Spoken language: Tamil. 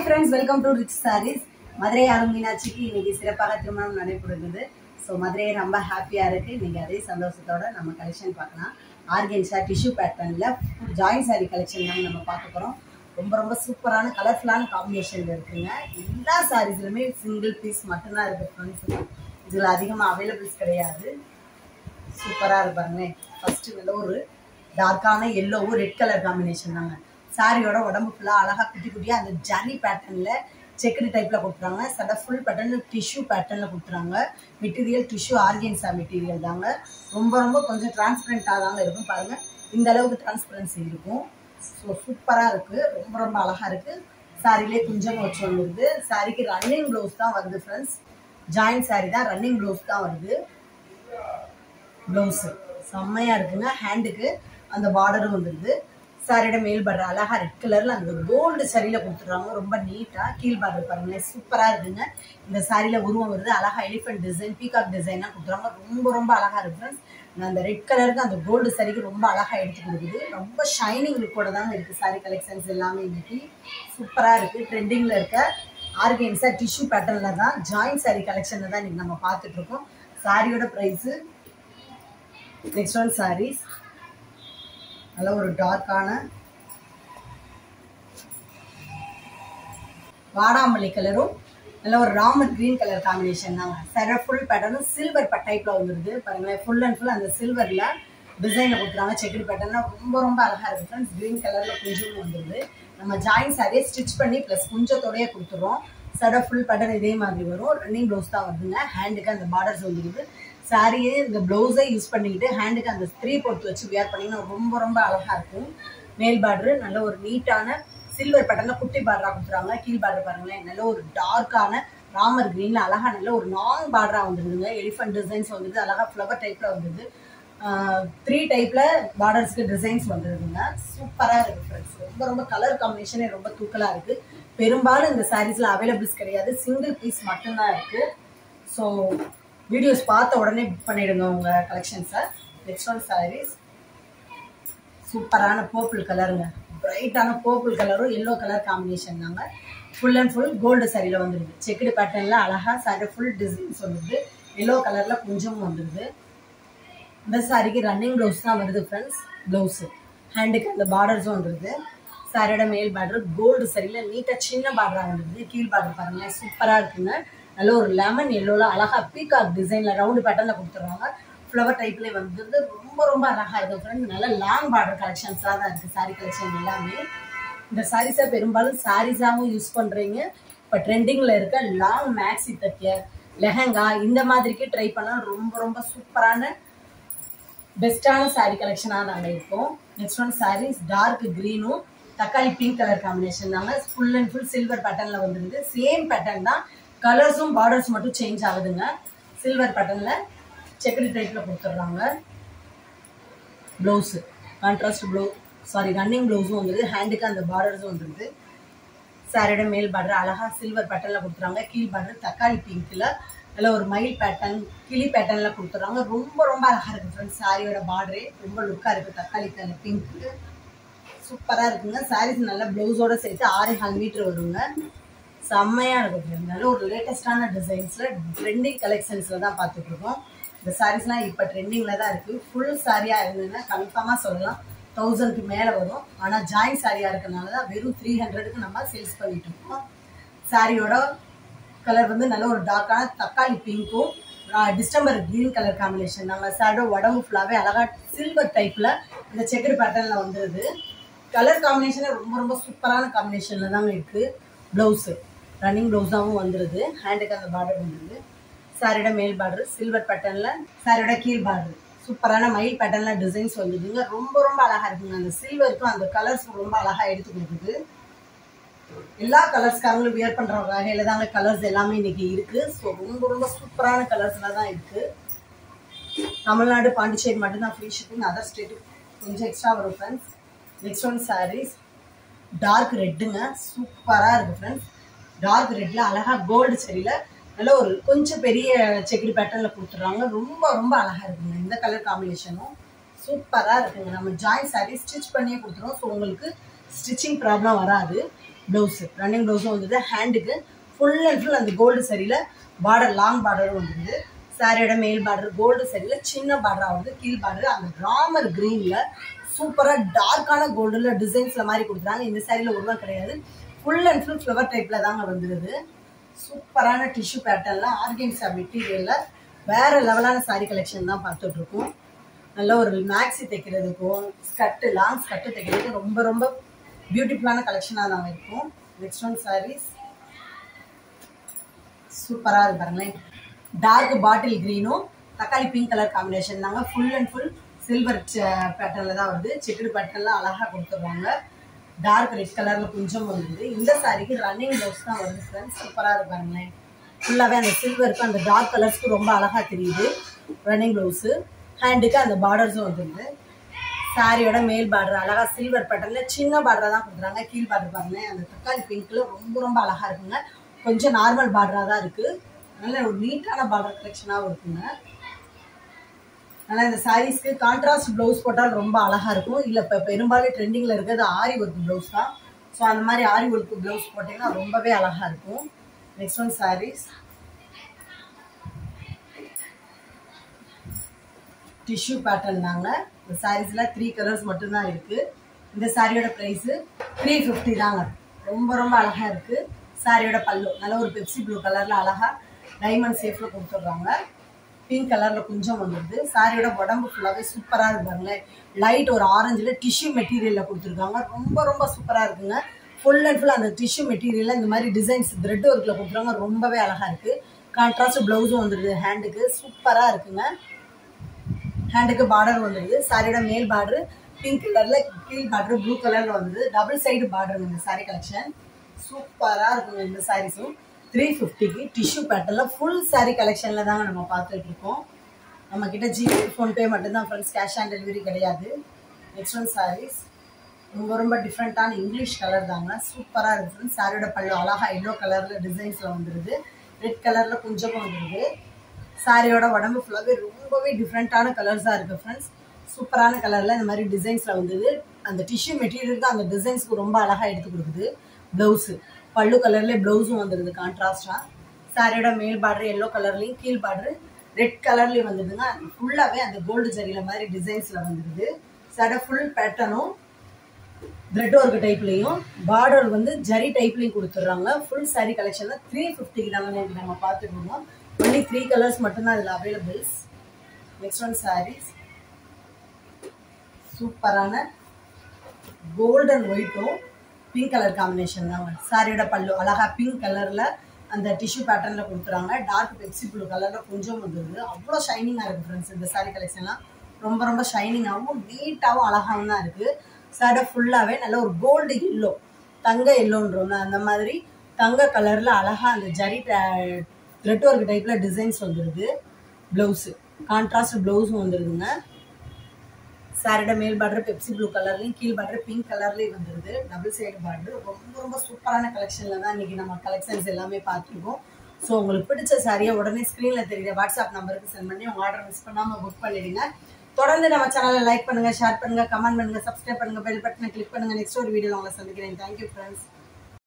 friends welcome to rich saris Madurai Arun மீனாட்சிக்கு இன்னைக்கு சிறப்பாக திருமணம் நடைபெறுகிறது ஸோ மதுரையை ரொம்ப ஹாப்பியாக இருக்கு இன்னைக்கு அதே சந்தோஷத்தோட நம்ம கலெக்ஷன் பார்க்கலாம் ஆர்கென்ஸா டிஷ்யூ பேட்டர்னில் ஜாயின் சாரி கலெக்ஷன் தான் நம்ம பார்க்க போகிறோம் ரொம்ப ரொம்ப சூப்பரான கலர்ஃபுல்லான காம்பினேஷனில் இருக்குங்க எல்லா சாரீஸ்லையுமே சிங்கிள் பீஸ் மட்டும்தான் இருக்குது ஃப்ரெண்ட்ஸ் இதில் அதிகமாக அவைலபிள்ஸ் கிடையாது சூப்பராக இருப்பாருங்க ஃபர்ஸ்ட் நல்ல ஒரு டார்க்கான எல்லோவும் ரெட் கலர் காம்பினேஷன் தாங்க சாரியோட உடம்பு ஃபுல்லாக அழகாக குட்டி குட்டியாக அந்த ஜரி பேட்டர்னில் செக்குடு டைப்பில் கொடுத்துறாங்க சட ஃபுல் பேட்டர்ன் டிஷ்யூ பேட்டர்னில் கொடுத்துறாங்க மெட்டீரியல் டிஷ்யூ ஆர்கென்ஸா மெட்டீரியல் தாங்க ரொம்ப ரொம்ப கொஞ்சம் டிரான்ஸ்பரண்ட்டாக தாங்க இருக்கும் பாருங்கள் இந்த அளவுக்கு டிரான்ஸ்பரன்சி இருக்கும் ஸோ சூப்பராக இருக்குது ரொம்ப ரொம்ப அழகாக இருக்குது சாரிலே குஞ்சம் வச்சு வந்துருது சாரிக்கு ரன்னிங் ப்ளவுஸ் தான் வருது ஃப்ரெண்ட்ஸ் ஜாயின் சாரி தான் ரன்னிங் ப்ளவுஸ் தான் வருது ப்ளவுஸு செம்மையாக இருக்குங்க ஹேண்டுக்கு அந்த பார்டரும் வந்துடுது சாரியோட மேல் பார்டர் அழகா ரெட் கலரில் அந்த கோல்டு சரியில் கொடுத்துட்றாங்க ரொம்ப நீட்டாக கீழ் பார்டர் பாருங்களேன் சூப்பராக இருக்குங்க இந்த சாரியில் உருவம் வருது அழகா எலிஃபென்ட் டிசைன் பீகாக் டிசைனாக கொடுத்துறாங்க ரொம்ப ரொம்ப அழகாக இருக்கு ஃப்ரெண்ட்ஸ் அந்த ரெட் கலருக்கு அந்த கோல்டு சரிக்கு ரொம்ப அழகாக எடுத்து கொடுக்குது ரொம்ப ஷைனிங் லுக்கோட தாங்க இருக்குது சாரி கலெக்ஷன்ஸ் எல்லாமே இன்னைக்கு சூப்பராக இருக்குது ட்ரெண்டிங்கில் இருக்க ஆர்கென்ஸா டிஷ்யூ பேட்டர்னில் தான் ஜாயின் சாரி கலெக்ஷனில் தான் இன்னைக்கு நம்ம பார்த்துட்டு இருக்கோம் சாரியோட ப்ரைஸு நெக்ஸ்ட் ஒன் சாரீஸ் நல்ல ஒரு டார்க்கான வாடாமல்லி கலரும் நல்ல ஒரு ராமர் கிரீன் கலர் காம்பினேஷன் தாங்க சர ஃபுல் பேட்டர்னும் சில்வர் டைப்ல வந்துருது பாருங்களேன் ஃபுல் அண்ட் ஃபுல் அந்த சில்வர்ல டிசைனை கொடுத்துறாங்க செக்குடு பேட்டர்னா ரொம்ப ரொம்ப அழகா இருக்கு ஃப்ரெண்ட்ஸ் கிரீன் கலர்ல குஞ்சமும் வந்துருது நம்ம ஜாயின் சாரியை ஸ்டிச் பண்ணி ப்ளஸ் குஞ்சத்தோடய கொடுத்துறோம் சட ஃபுல் பேட்டர்ன் இதே மாதிரி வரும் ரன்னிங் ப்ளவுஸ் தான் வருதுங்க ஹேண்டுக்கு அந்த பார்டர்ஸ் வந்துருது சாரியே இந்த ப்ளவுஸை யூஸ் பண்ணிக்கிட்டு ஹேண்டுக்கு அந்த ஸ்த்ரீ பொறுத்து வச்சு வியர் பண்ணிங்கன்னா ரொம்ப ரொம்ப அழகா இருக்கும் மேல் பார்டரு நல்ல ஒரு நீட்டான சில்வர் பேட்டர்ல குட்டி பார்டரா கொடுத்துறாங்க கீழ் பார்டர் பாருங்களேன் நல்ல ஒரு டார்க்கான ராமர் கிரீன்ல அழகா நல்ல ஒரு லாங் பார்டரா வந்துருதுங்க எலிஃபென்ட் டிசைன்ஸ் வந்துருது அழகா ஃப்ளவர் டைப்ல வந்துருது த்ரீ டைப்ல பார்டர்ஸ்க்கு டிசைன்ஸ் வந்துருதுங்க சூப்பரா இருக்கு ஃப்ரெண்ட்ஸ் ரொம்ப ரொம்ப கலர் காம்பினேஷனே ரொம்ப தூக்கலா இருக்கு பெரும்பாலும் இந்த சாரீஸ்ல அவைலபிள்ஸ் கிடையாது சிங்கிள் பீஸ் மட்டும்தான் இருக்கு ஸோ வீடியோஸ் பார்த்த உடனே புக் பண்ணிடுங்க உங்க கலெக்ஷன்ஸை நெக்ஸ்ட் ஒன் சாரீஸ் சூப்பரான பர்பிள் கலருங்க பிரைட்டான பர்பிள் கலரும் எல்லோ கலர் காம்பினேஷன் தாங்க ஃபுல் அண்ட் ஃபுல் கோல்டு சாரியில் வந்துடுது செக்குடு பேட்டர்னில் அழகாக சாரி ஃபுல் டிசைன்ஸ் வந்துடுது எல்லோ கலரில் கொஞ்சமும் வந்துடுது இந்த சாரிக்கு ரன்னிங் ப்ளவுஸ் தான் வருது ஃப்ரெண்ட்ஸ் ப்ளவுஸு ஹேண்டுக்கு அந்த பார்டர்ஸும் வந்துடுது சாரியோட மேல் பார்டர் கோல்டு சரியில் நீட்டாக சின்ன பார்டராக வந்துடுது கீழ் பார்டர் பாருங்களேன் சூப்பராக இருக்குங்க நல்ல ஒரு லெமன் எல்லோவில் அழகாக பீகாக் டிசைனில் ரவுண்டு பேட்டர்னில் கொடுத்துருவாங்க ஃப்ளவர் டைப்லேயே வந்துருது ரொம்ப ரொம்ப அழகாக இருக்குது ஃப்ரெண்ட் நல்ல லாங் பார்டர் கலெக்ஷன்ஸாக தான் இருக்குது சாரீ கலெக்ஷன் எல்லாமே இந்த சாரீஸை பெரும்பாலும் சாரீஸாகவும் யூஸ் பண்ணுறீங்க இப்போ ட்ரெண்டிங்கில் இருக்க லாங் மேக்ஸி தைக்க லெஹங்கா இந்த மாதிரிக்கு ட்ரை பண்ணால் ரொம்ப ரொம்ப சூப்பரான பெஸ்ட்டான சாரீ கலெக்ஷனாக நாங்கள் இருக்கோம் நெக்ஸ்ட் ஒன் சாரீஸ் டார்க் க்ரீனும் தக்காளி பிங்க் கலர் காம்பினேஷன் தாங்க ஃபுல் அண்ட் ஃபுல் சில்வர் பேட்டர்னில் வந்துருது சேம் பேட்டர்ன் தான் கலர்ஸும் பார்டர்ஸ் மட்டும் சேஞ்ச் ஆகுதுங்க சில்வர் பேட்டர்னில் செக்குடு டைப்பில் கொடுத்துட்றாங்க ப்ளவுஸு கான்ட்ராஸ்ட் ப்ளவு சாரி ரன்னிங் ப்ளவுஸும் வந்துடுது ஹேண்டுக்கு அந்த பார்டர்ஸும் வந்துடுது சாரியோட மேல் பார்டர் அழகாக சில்வர் பேட்டர்னில் கொடுத்துறாங்க கீழ் பார்டர் தக்காளி பிங்க்கில் நல்ல ஒரு மயில் பேட்டர்ன் கிளி பேட்டர்னில் கொடுத்துட்றாங்க ரொம்ப ரொம்ப அழகாக இருக்குது ஃப்ரெண்ட்ஸ் சாரியோட பார்டரே ரொம்ப லுக்காக இருக்குது தக்காளி கலர் பிங்க்கு சூப்பராக இருக்குங்க சாரீஸ் நல்லா ப்ளவுஸோட சேர்த்து ஆறே கால் மீட்டர் வருங்க செம்மையாக இருக்கும் ஃப்ரெண்ட் நல்ல ஒரு லேட்டஸ்டான டிசைன்ஸில் ட்ரெண்டிங் கலெக்ஷன்ஸில் தான் பார்த்துட்ருக்கோம் இந்த சாரீஸ்லாம் இப்போ ட்ரெண்டிங்கில் தான் இருக்குது ஃபுல் சாரியாக இருந்ததுன்னா கன்ஃபார்மாக சொல்லலாம் தௌசண்ட்க்கு மேலே வரும் ஆனால் ஜாயின் சாரியாக இருக்கனால தான் வெறும் த்ரீ ஹண்ட்ரடுக்கு நம்ம சேல்ஸ் பண்ணிட்டு இருக்கோம் சாரியோட கலர் வந்து நல்ல ஒரு டார்க்கான தக்காளி பிங்க்கும் டிஸ்டம்பர் க்ரீன் கலர் காம்பினேஷன் நம்ம சாரியோட உடம்பு ஃபுல்லாகவே அழகாக சில்வர் டைப்பில் இந்த செக்குடு பேட்டர்னில் வந்துடுது கலர் காம்பினேஷனே ரொம்ப ரொம்ப சூப்பரான காம்பினேஷனில் தாங்க இருக்குது ப்ளவுஸு ரன்னிங் ப்ளவுஸாகவும் வந்துடுது ஹேண்டுக்கு அந்த பார்டர் வந்துடுது சாரியோட மேல் பார்டர் சில்வர் பேட்டர்னில் சாரியோட கீழ் பார்டர் சூப்பரான மயில் பேட்டர்னில் டிசைன்ஸ் வந்துடுதுங்க ரொம்ப ரொம்ப அழகாக இருக்குங்க அந்த சில்வருக்கும் அந்த கலர்ஸ் ரொம்ப அழகாக எடுத்து கொடுக்குது எல்லா கலர்ஸ்காரங்களும் வியர் பண்ணுற வகையில் தாங்க கலர்ஸ் எல்லாமே இன்னைக்கு இருக்குது ஸோ ரொம்ப ரொம்ப சூப்பரான கலர்ஸில் தான் இருக்குது தமிழ்நாடு பாண்டிச்சேரி மட்டும்தான் ஃப்ரீ ஷிப்பிங் அதர் ஸ்டேட்டு கொஞ்சம் எக்ஸ்ட்ரா வரும் friends next one saris dark ரெட்டுங்க சூப்பராக இருக்குது ஃப்ரெண்ட்ஸ் டார்க் ரெட்டில் அழகாக கோல்டு சரியில் நல்ல ஒரு கொஞ்சம் பெரிய செக்குடு பேட்டர்னில் கொடுத்துட்றாங்க ரொம்ப ரொம்ப அழகாக இருக்குங்க இந்த கலர் காம்பினேஷனும் சூப்பராக இருக்குங்க நம்ம ஜாயின் சாரீ ஸ்டிச் பண்ணியே கொடுத்துருவோம் ஸோ உங்களுக்கு ஸ்டிச்சிங் ப்ராப்ளம் வராது ப்ளவுஸு ரன்னிங் ப்ளவுஸும் வந்தது ஹேண்டுக்கு ஃபுல் அண்ட் ஃபுல் அந்த கோல்டு சரியில் பார்டர் லாங் பார்டரும் வந்தது சாரியோட மேல் பார்டர் கோல்டு சரியில் சின்ன பார்டராக வந்து கீழ் பார்டர் அந்த ராமர் க்ரீனில் சூப்பராக டார்க்கான கோல்டில் டிசைன்ஸில் மாதிரி கொடுக்குறாங்க இந்த சாரியில் உருவம் கிடையாது ஃபுல் அண்ட் ஃபுல் ஃப்ளவர் டைப்பில் தாங்க வந்துடுது சூப்பரான டிஷ்யூ பேட்டர்னில் ஆர்கன்ஸா மெட்டீரியலில் வேற லெவலான சாரி கலெக்ஷன் தான் பார்த்துட்டு இருக்கோம் நல்ல ஒரு மேக்ஸி தைக்கிறதுக்கும் ஸ்கர்ட்டு லாங் ஸ்கர்ட்டு தைக்கிறதுக்கு ரொம்ப ரொம்ப பியூட்டிஃபுல்லான கலெக்ஷனாக நாங்கள் இருக்கும் நெக்ஸ்ட் ஒன் சாரீஸ் சூப்பராக இருக்கு பாருங்களேன் டார்க் பாட்டில் க்ரீனும் தக்காளி பிங்க் கலர் காம்பினேஷன் தாங்க ஃபுல் அண்ட் ஃபுல் சில்வர் பேட்டர்னில் தான் வருது செக்குடு பேட்டர்னில் அழகாக கொடுத்துருவாங்க டார்க் ரெட் கலரில் கொஞ்சம் வருது இந்த சாரிக்கு ரன்னிங் ப்ளவுஸ் தான் வருது ஃப்ரெண்ட்ஸ் சூப்பராக இருக்கு பாருங்களேன் ஃபுல்லாகவே அந்த சில்வருக்கு அந்த டார்க் கலர்ஸ்க்கு ரொம்ப அழகாக தெரியுது ரன்னிங் ப்ளவுஸு ஹேண்டுக்கு அந்த பார்டர்ஸும் வந்துருது சாரியோட மேல் பார்டர் அழகா சில்வர் பேட்டர்ல சின்ன பார்டரா தான் கொடுக்குறாங்க கீழ் பார்டர் பாருங்க அந்த தக்காளி பிங்க்ல ரொம்ப ரொம்ப அழகா இருக்குங்க கொஞ்சம் நார்மல் பார்டரா தான் இருக்கு நல்ல ஒரு நீட்டான பார்டர் கலெக்ஷனாகவும் இருக்குங்க ஆனால் இந்த சாரீஸ்க்கு கான்ட்ராஸ்ட் ப்ளவுஸ் போட்டால் ரொம்ப அழகா இருக்கும் இல்லை இப்போ பெரும்பாலும் ட்ரெண்டிங்கில் இருக்கிறது ஆரி ஒர்க் ப்ளவுஸ் தான் ஸோ அந்த மாதிரி ஆரி ஒர்க் ப்ளவுஸ் போட்டிங்கன்னா ரொம்பவே அழகா இருக்கும் next one sarees tissue pattern தாங்க இந்த சாரீஸில் த்ரீ கலர்ஸ் மட்டும்தான் இருக்குது இந்த சாரியோட ப்ரைஸு த்ரீ ஃபிஃப்டி தாங்க ரொம்ப ரொம்ப அழகாக இருக்குது சாரியோட பல்லு நல்ல ஒரு பெப்சி ப்ளூ கலரில் அழகாக டைமண்ட் ஷேப்பில் கொடுத்துட்றாங்க பிங்க் கலரில் கொஞ்சம் வந்துடுது சாரியோட உடம்பு ஃபுல்லாகவே சூப்பராக இருப்பாங்களேன் லைட் ஒரு ஆரஞ்சில் டிஷ்யூ மெட்டீரியலில் கொடுத்துருக்காங்க ரொம்ப ரொம்ப சூப்பராக இருக்குங்க ஃபுல் அண்ட் ஃபுல் அந்த டிஷ்யூ மெட்டீரியலில் இந்த மாதிரி டிசைன்ஸ் த்ரெட் ஒர்க்கில் கொடுத்துருக்காங்க ரொம்பவே அழகாக இருக்குது கான்ட்ராஸ்ட் ப்ளவுஸும் வந்துடுது ஹேண்டுக்கு சூப்பராக இருக்குங்க ஹேண்டுக்கு பார்டர் வந்துடுது சாரியோட மேல் பார்டர் பிங்க் கலர்ல கீழ் பார்டர் ப்ளூ கலர்ல வந்துடுது டபுள் சைடு பார்டர் இந்த சாரி கலெக்ஷன் சூப்பரா இருக்குங்க இந்த சாரீஸும் த்ரீ ஃபிஃப்டிக்கு டிஷ்யூ பேட்டர்ல ஃபுல் சாரி கலெக்ஷன்ல தாங்க நம்ம பார்த்துட்டு இருக்கோம் நம்ம கிட்ட ஜிபே ஃபோன்பே மட்டும்தான் ஃப்ரெண்ட்ஸ் கேஷ் ஆன் டெலிவரி கிடையாது நெக்ஸ்ட் ஒன் சாரீஸ் ரொம்ப ரொம்ப டிஃப்ரெண்ட்டான இங்கிலீஷ் கலர் தாங்க சூப்பராக இருக்குது ஃப்ரெண்ட்ஸ் சாரியோட பல்லு அழகா எல்லோ கலரில் டிசைன்ஸில் வந்துடுது ரெட் கலரில் கொஞ்சமாக வந்துடுது சாரியோட உடம்பு ஃபுல்லாகவே ரொம்பவே டிஃப்ரெண்ட்டான கலர்ஸாக இருக்குது ஃப்ரெண்ட்ஸ் சூப்பரான கலரில் இந்த மாதிரி டிசைன்ஸில் வந்தது அந்த டிஷ்யூ மெட்டீரியலுக்கு அந்த டிசைன்ஸ்க்கு ரொம்ப அழகாக எடுத்து கொடுக்குது ப்ளவுஸு பல்லு கலர்லேயே ப்ளவுஸும் வந்துடுது கான்ட்ராஸ்டாக சாரியோட மேல் பார்டர் எல்லோ கலர்லேயும் கீழ் பார்டர் ரெட் கலர்லேயும் வந்துடுதுங்க ஃபுல்லாகவே அந்த கோல்டு ஜரியில் மாதிரி டிசைன்ஸில் வந்துடுது சாரோட ஃபுல் பேட்டர்னும் த்ரெட் ஒர்க் டைப்லையும் பார்டர் வந்து ஜரி டைப்லையும் கொடுத்துட்றாங்க ஃபுல் சாரி கலெக்ஷனில் த்ரீ ஃபிஃப்டிக்கு தாங்க நம்ம பார்த்துட்டு இருக்கோம் ஒன்லி த்ரீ கலர்ஸ் மட்டும்தான் இதில் அவைலபிள்ஸ் நெக்ஸ்ட் ஒன் சாரீஸ் சூப்பரான கோல்டன் ஒயிட்டும் பிங்க் கலர் காம்பினேஷன் தாங்க சாரியோட பல்லு அழகா பிங்க் கலரில் அந்த டிஷ்யூ பேட்டர்னில் கொடுத்துறாங்க டார்க் பெப்சி ப்ளூ கலரில் கொஞ்சம் வந்துருது அவ்வளோ ஷைனிங்காக இருக்குது ஃப்ரெண்ட்ஸ் இந்த சாரி கலெக்ஷன்லாம் ரொம்ப ரொம்ப ஷைனிங்காகவும் நீட்டாகவும் அழகாகவும் தான் இருக்குது சாரியோட ஃபுல்லாகவே நல்ல ஒரு கோல்டு எல்லோ தங்க எல்லோன்றோம் அந்த மாதிரி தங்க கலரில் அழகாக அந்த ஜரி த்ரெட் ஒர்க் டைப்பில் டிசைன்ஸ் வந்துடுது ப்ளவுஸு கான்ட்ராஸ்ட் ப்ளவுஸும் வந்துடுதுங்க சாரியோட மேல் பார்டர் பெப்சி ப்ளூ கலர்லையும் கீழ் பார்டர் பிங்க் கலர்லேயும் வந்துடுது டபுள் சைடு பார்டர் ரொம்ப ரொம்ப சூப்பரான கலெக்ஷனில் தான் இன்றைக்கி நம்ம கலெக்ஷன்ஸ் எல்லாமே பார்த்துருக்கோம் ஸோ உங்களுக்கு பிடிச்ச சாரியை உடனே ஸ்க்ரீனில் தெரியுற வாட்ஸ்அப் நம்பருக்கு சென்ட் பண்ணி உங்கள் ஆர்டர் மிஸ் பண்ணாமல் புக் பண்ணிடுங்க தொடர்ந்து நம்ம சேனலை லைக் பண்ணுங்கள் ஷேர் பண்ணுங்கள் கமெண்ட் பண்ணுங்கள் சப்ஸ்கிரைப் பண்ணுங்கள் பெல் பட்டனை கிளிக் பண்ணுங்கள் நெக்ஸ்ட் ஒரு வீடியோ உங்களை சந்திக்கிறேன் தேங்க்யூ ஃப்ரெண்ட்ஸ்